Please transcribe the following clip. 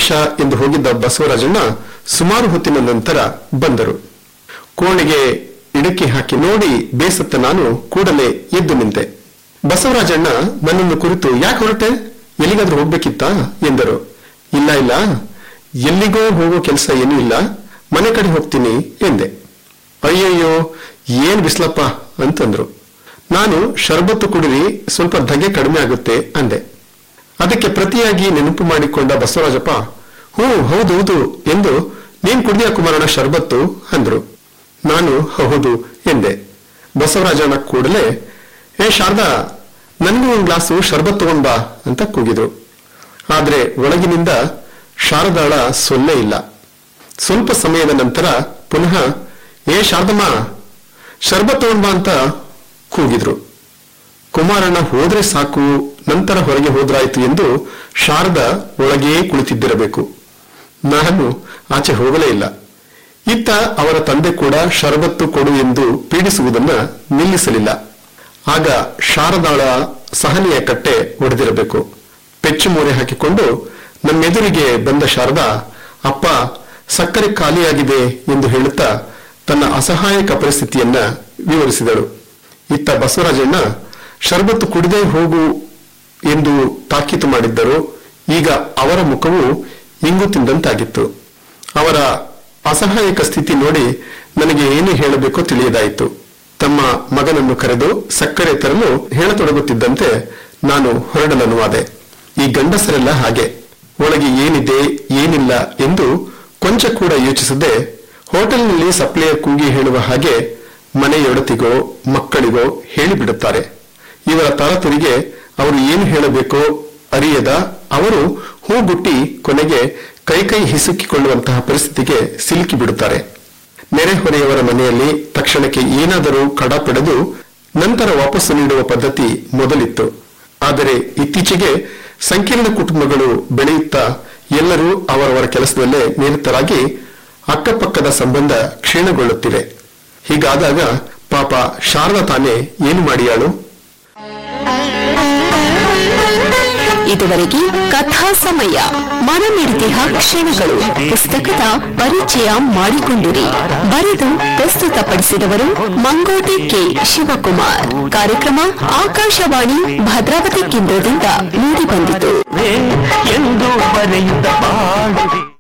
ವಿಶೇಷ ಎಂದು ಹೋಗಿದ್ದ ಬಸವರಾಜಣ್ಣ ಸುಮಾರು ಹೊತ್ತಿನ ನಂತರ ಬಂದರು ಕೋಣೆಗೆ ಇಡಕಿ ಹಾಕಿ ನೋಡಿ ಬೇಸತ್ತ ನಾನು ಕೂಡಲೇ ಎದ್ದು ನಿಂತೆ ಬಸವರಾಜಣ್ಣ ನನ್ನನ್ನು ಕುರಿತು ಯಾಕೆ ಹೊರಟೆ ಎಲ್ಲಿಗಾದ್ರೂ ಹೋಗ್ಬೇಕಿತ್ತಾ ಎಂದರು ಇಲ್ಲ ಇಲ್ಲ ಎಲ್ಲಿಗೋ ಹೋಗೋ ಕೆಲಸ ಏನೂ ಇಲ್ಲ ಮನೆ ಕಡೆ ಹೋಗ್ತೀನಿ ಎಂದೆ ಅಯ್ಯಯ್ಯೋ ಏನ್ ಬಿಸ್ಲಪ್ಪ ಅಂತಂದ್ರು ನಾನು ಶರ್ಬತ್ತು ಕುಡಿರಿ ಸ್ವಲ್ಪ ಧಗೆ ಕಡಿಮೆ ಆಗುತ್ತೆ ಅಂದೆ ಅದಕ್ಕೆ ಪ್ರತಿಯಾಗಿ ನೆನಪು ಮಾಡಿಕೊಂಡ ಬಸವರಾಜಪ್ಪ ಹ್ಞೂ ಹೌದೌದು ಎಂದು ನೀನ್ ಕುಡಿಯ ಕುಮಾರನ ಶರ್ಬತ್ತು ಅಂದ್ರು ನಾನು ಹೌದು ಎಂದೆ ಬಸವರಾಜಣ್ಣ ಕೂಡಲೇ ಏ ಶಾರದಾ ನನಗೂ ಒಂದು ಗ್ಲಾಸು ಶರ್ಬತ್ ತಗೊಂಡ್ ಬಾ ಅಂತ ಕೂಗಿದ್ರು ಆದ್ರೆ ಒಳಗಿನಿಂದ ಶಾರದಾಳ ಸೊಲ್ಲೆ ಇಲ್ಲ ಸ್ವಲ್ಪ ಸಮಯದ ನಂತರ ಪುನಃ ಏ ಶಾರದಮ್ಮ ಶರ್ಬತ್ ತಗೊಂಡ್ ಬಾ ಅಂತ ಕೂಗಿದ್ರು ಕುಮಾರಣ್ಣ ಹೋದ್ರೆ ಸಾಕು ನಂತರ ಹೊರಗೆ ಹೋದ್ರಾಯ್ತು ಎಂದು ಶಾರದ ಒಳಗೇ ಕುಳಿತಿದ್ದಿರಬೇಕು ನಾನು ಆಚೆ ಹೋಗಲೇ ಇಲ್ಲ ಇತ್ತ ಅವರ ತಂದೆ ಕೂಡ ಶರಬತ್ತು ಕೊಡು ಎಂದು ಪೀಡಿಸುವುದನ್ನ ನಿಲ್ಲಿಸಲಿಲ್ಲ ಆಗ ಶಾರದಾಳ ಸಹನೆಯ ಕಟ್ಟೆ ಒಡೆದಿರಬೇಕು ಪೆಚ್ಚು ಮೂರೆ ಹಾಕಿಕೊಂಡು ನಮ್ಮೆದುರಿಗೆ ಬಂದ ಶಾರದಾ ಅಪ್ಪ ಸಕ್ಕರೆ ಖಾಲಿಯಾಗಿದೆ ಎಂದು ಹೇಳುತ್ತಾ ತನ್ನ ಅಸಹಾಯಕ ಪರಿಸ್ಥಿತಿಯನ್ನ ವಿವರಿಸಿದಳು ಇತ್ತ ಬಸವರಾಜಣ್ಣ ಶರಬತ್ತು ಕುಡಿದೇ ಹೋಗು ಎಂದು ತಾಕೀತು ಮಾಡಿದ್ದರು ಈಗ ಅವರ ಮುಖವು ಇಂಗು ತಿಂದಂತಾಗಿತ್ತು ಅವರ ಅಸಹಾಯಕ ಸ್ಥಿತಿ ನೋಡಿ ನನಗೆ ಏನು ಹೇಳಬೇಕೋ ತಿಳಿಯದಾಯಿತು ತಮ್ಮ ಮಗನನ್ನು ಕರೆದು ಸಕ್ಕರೆ ತರಲು ಹೇಳತೊಡಗುತ್ತಿದ್ದಂತೆ ನಾನು ಹೊರಡಲನುವಾದೆ ಈ ಗಂಡಸರೆಲ್ಲ ಹಾಗೆ ಒಳಗೆ ಏನಿದೆ ಏನಿಲ್ಲ ಎಂದು ಕೊಂಚ ಕೂಡ ಯೋಚಿಸದೆ ಹೋಟೆಲ್ನಲ್ಲಿ ಸಪ್ಲೈಯರ್ ಕೂಗಿ ಹೇಳುವ ಹಾಗೆ ಮನೆಯೊಡತಿಗೋ ಮಕ್ಕಳಿಗೋ ಹೇಳಿಬಿಡುತ್ತಾರೆ ಇವರ ತರತುರಿಗೆ ಅವರು ಏನು ಹೇಳಬೇಕೋ ಅರಿಯದ ಅವರು ಹೂಗುಟ್ಟಿ ಕೊನೆಗೆ ಕೈ ಕೈ ಹಿಸುಕಿಕೊಳ್ಳುವಂತಹ ಪರಿಸ್ಥಿತಿಗೆ ಸಿಲುಕಿ ಬಿಡುತ್ತಾರೆ ನೆರೆಹೊರೆಯವರ ಮನೆಯಲ್ಲಿ ತಕ್ಷಣಕ್ಕೆ ಏನಾದರೂ ಕಡ ಪಡೆದು ನಂತರ ವಾಪಸ್ಸು ನೀಡುವ ಪದ್ಧತಿ ಮೊದಲಿತ್ತು ಆದರೆ ಇತ್ತೀಚೆಗೆ ಸಂಕೀರ್ಣ ಕುಟುಂಬಗಳು ಬೆಳೆಯುತ್ತಾ ಎಲ್ಲರೂ ಅವರವರ ಕೆಲಸದಲ್ಲೇ ನಿರತರಾಗಿ ಅಕ್ಕಪಕ್ಕದ ಸಂಬಂಧ ಕ್ಷೀಣಗೊಳ್ಳುತ್ತಿವೆ ಹೀಗಾದಾಗ ಪಾಪ ಶಾರದಾ ತಾನೇ ಏನು ಮಾಡಿಯಾಳು ಇದುವರೆಗೆ ಕಥಾ ಸಮಯ ಮನಮಿಡಿದಿಹ ಕ್ಷಣಗಳು ಪುಸ್ತಕದ ಪರಿಚಯ ಮಾಡಿಕೊಂಡಿರಿ ಬರೆದು ಪ್ರಸ್ತುತಪಡಿಸಿದವರು ಮಂಗೋಟಿ ಕೆ ಶಿವಕುಮಾರ್ ಕಾರ್ಯಕ್ರಮ ಆಕಾಶವಾಣಿ ಭದ್ರಾವತಿ ಕೇಂದ್ರದಿಂದ ಮೂಡಿಬಂದಿತು ಎಂದು ಬರೆಯುತ್ತ ಬಾಳುವೆ